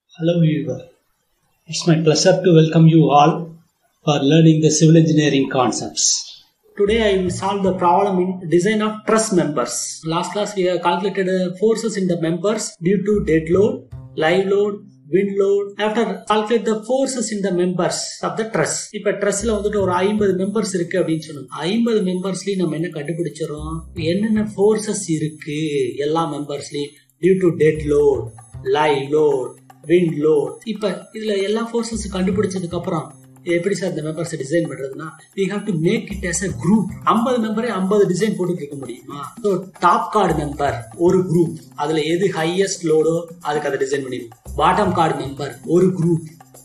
Hello viewer. It's my pleasure to welcome you all for learning the civil engineering concepts. Today I will solve the problem in design of truss members. Last class we have calculated uh, forces in the members due to dead load, live load, wind load. After calculate the forces in the members of the truss. இப்ப ட்ரெஸ்ல வந்துட்டு ஒரு ஐம்பது members இருக்கு அப்படின்னு சொன்னோம் ஐம்பது மெம்பர்ஸ்லயும் நம்ம என்ன கண்டுபிடிச்சிடறோம் என்னென்ன ஃபோர்ஸஸ் இருக்கு எல்லா மெம்பர்ஸ்லயும் due to dead load live load wind load இப்ப இதுல எல்லா ஃபோர்ஸஸ் கண்டுபிடிச்சதுக்கு அப்புறம் எப்படி சார் இந்த மெம்பர்ஸ் டிசைன் பண்றதுன்னா we have to make it as a group ஐம்பது மெம்பரே ஐம்பது டிசைன் போட்டு இருக்க முடியுமா ஸோ டாப் கார்டு மெம்பர் ஒரு குரூப் அதுல எது ஹையஸ்ட் லோடோ அதுக்கு அதை டிசைன் பண்ணிடுவோம் பாட்டம் கார்டு மெம்பர் ஒரு குரூப்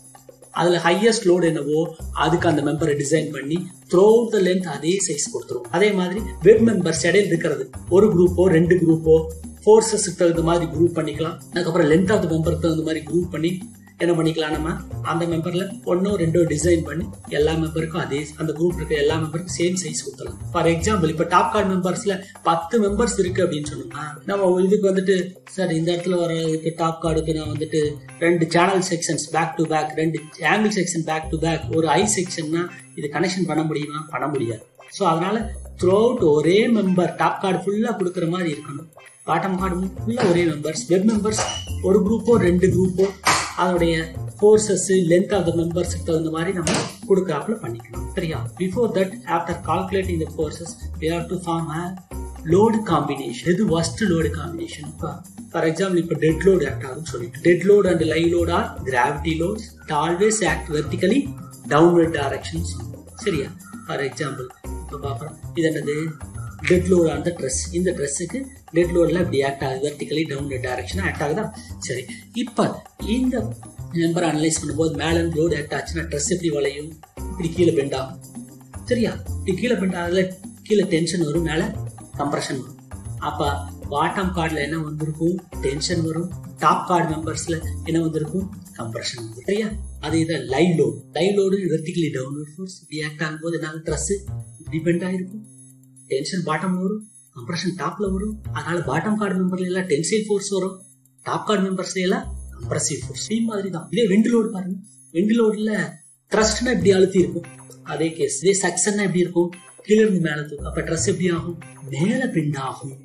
அதுல ஹையஸ்ட் லோடு என்னவோ அதுக்கு அந்த மெம்பரை டிசைன் பண்ணி த்ரோ த லென்த் அதே சைஸ் கொடுத்துரும் அதே மாதிரி வெப் மெம்பர்ஸ் இடையில இருக்கிறது ஒரு குரூப்போ ரெண்டு குரூப்போ ஃபோர்ஸஸுக்கு தகுந்த மாதிரி குரூப் பண்ணிக்கலாம் அதுக்கப்புறம் லென்த் ஆஃப் த மெம்பருக்கு தகுந்த மாதிரி குரூப் பண்ணி என்ன பண்ணிக்கலாம் நம்ம அந்த மெம்பர்ல ஒன்னோ ரெண்டோ டிசைன் பண்ணி எல்லா மெம்பருக்கும் அதே அந்த குரூப் இருக்க எல்லா மெம்பருக்கும் சேம் சைஸ் கொடுத்தலாம் ஃபார் எக்ஸாம்பிள் இப்போ டாப் கார்டு மெம்பர்ஸ்ல பத்து மெம்பர்ஸ் இருக்கு அப்படின்னு சொன்னோம்னா நம்ம இதுக்கு வந்துட்டு சார் இந்த இடத்துல வர இதுக்கு டாப் கார்டுக்கு நான் வந்துட்டு ரெண்டு channel sections back to back ரெண்டு angle section back to back ஒரு ஐ செக்ஷன்னா இது கனெக்ஷன் பண்ண முடியுமா பண்ண முடியாது ஸோ அதனால த்ரூ அவுட் ஒரே மெம்பர் டாப் கார்டு ஃபுல்லாக கொடுக்குற மாதிரி இருக்கணும் பாட்டம் கார்டு ஃபுல்லாக ஒரே மெம்பர்ஸ் வெப் மெம்பர்ஸ் ஒரு குரூப்போ ரெண்டு குரூப்போ அதோடைய ஃபோர்ஸஸ் லென்த் ஆஃப் த மெம்பர்ஸுக்கு தகுந்த மாதிரி நம்ம கொடுக்குறாப்புல பண்ணிக்கணும் சரியா before that after calculating the forces we have to form a load combination எது ஒஸ்ட் லோடு காம்பினேஷன் இப்போ ஃபார் எக்ஸாம்பிள் இப்போ டெட் லோடு ஆக்ட் ஆகுதுன்னு சொல்லிட்டு dead load and live load are gravity loads always act vertically downward direction சரியா for example இப்போ பார்க்குறோம் இது என்னது டெட் லோடு அந்த ட்ரெஸ் இந்த ட்ரெஸ்ஸுக்கு டெட் லோடில் இப்படி ஆக்ட் ஆகுது வெர்டிகலி டவுன் டைரக்ஷனாக ஆக்ட் ஆகுதா சரி இப்போ இந்த நம்பரை அனலைஸ் பண்ணும்போது மேலே லோடு ஆக்ட் ஆச்சுன்னா ட்ரெஸ் எப்படி வளையும் இப்படி கீழே பெண்ட் ஆகும் சரியா இப்படி கீழே பெண்ட் ஆகல கீழே டென்ஷன் வரும் மேலே கம்ப்ரெஷன் வரும் அப்போ பாட்டம் கார்டில் என்ன வந்திருக்கும் டென்ஷன் வரும் டாப் கார்டு மெம்பர்ஸில் என்ன வந்திருக்கும் கம்ப்ரெஷன் வரும் சரியா அது இதை live load live load vertically downward force இப்படி ஆக்ட் ஆகும்போது என்ன ட்ரெஸ் டிபெண்ட் ஆகிருக்கும் டென்ஷன் பாட்டம் வரும் கம்ப்ரெஷன் டாப்ல வரும் அதனால பாட்டம் கார்டு மெம்பர்ல எல்லாம் டென்சைல் ஃபோர்ஸ் வரும் டாப் கார்டு மெம்பர்ஸ்ல எல்லாம் கம்ப்ரசிவ் ஃபோர்ஸ் இதே மாதிரி தான் இதே வெண்டு லோடு பாருங்க வெண்டு லோடுல த்ரஸ்ட்னா இப்படி அழுத்தி இருக்கும் அதே கேஸ் இதே சக்சன்னா எப்படி இருக்கும் கீழே இருந்து மேல தூக்கும் அப்ப ட்ரெஸ் எப்படி ஆகும் மேல பெண்ட் ஆகும்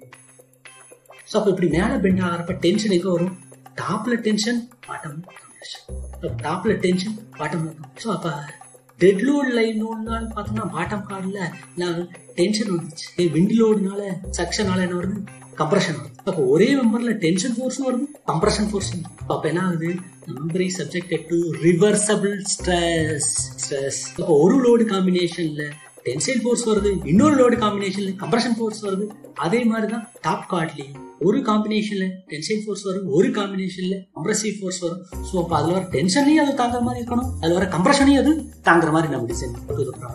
ஸோ அப்ப இப்படி மேல பெண்ட் ஆகிறப்ப டென்ஷன் எங்க வரும் டாப்ல டென்ஷன் பாட்டம் டாப்ல டென்ஷன் பாட்டம் ஸோ அப்ப டெட் லோட் லைன் லோடுனால பார்த்தோம்னா பாட்டம் கார்டில் நான் டென்ஷன் வந்துச்சு விண்ட் லோடுனால சக்ஷனால என்ன வருது கம்ப்ரெஷன் வருது அப்போ ஒரே மெம்பர்ல டென்ஷன் ஃபோர்ஸும் வருது கம்ப்ரெஷன் ஃபோர்ஸும் அப்போ என்ன ஆகுது member is subjected to reversible stress stress அப்போ ஒரு லோடு காம்பினேஷன்ல டென்சைல் ஃபோர்ஸ் வருது இன்னொரு லோடு காம்பினேஷன்ல கம்ப்ரெஷன் ஃபோர்ஸ் வருது அதே மாதிரி தான் டாப் கார்ட்லயும் ஒரு காம்பினேஷன்ல டென்சைல் ஃபோர்ஸ் வரும் ஒரு காம்பினேஷன்ல கம்ப்ரசிவ் ஃபோர்ஸ் வரும் ஸோ அப்போ அதுல வர டென்ஷனையும் அது தாங்குற மாதிரி இருக்கணும் அதுல வர கம்ப்ரெஷனையும் அது தாங்குற மாதிரி நம்ம டிசைன்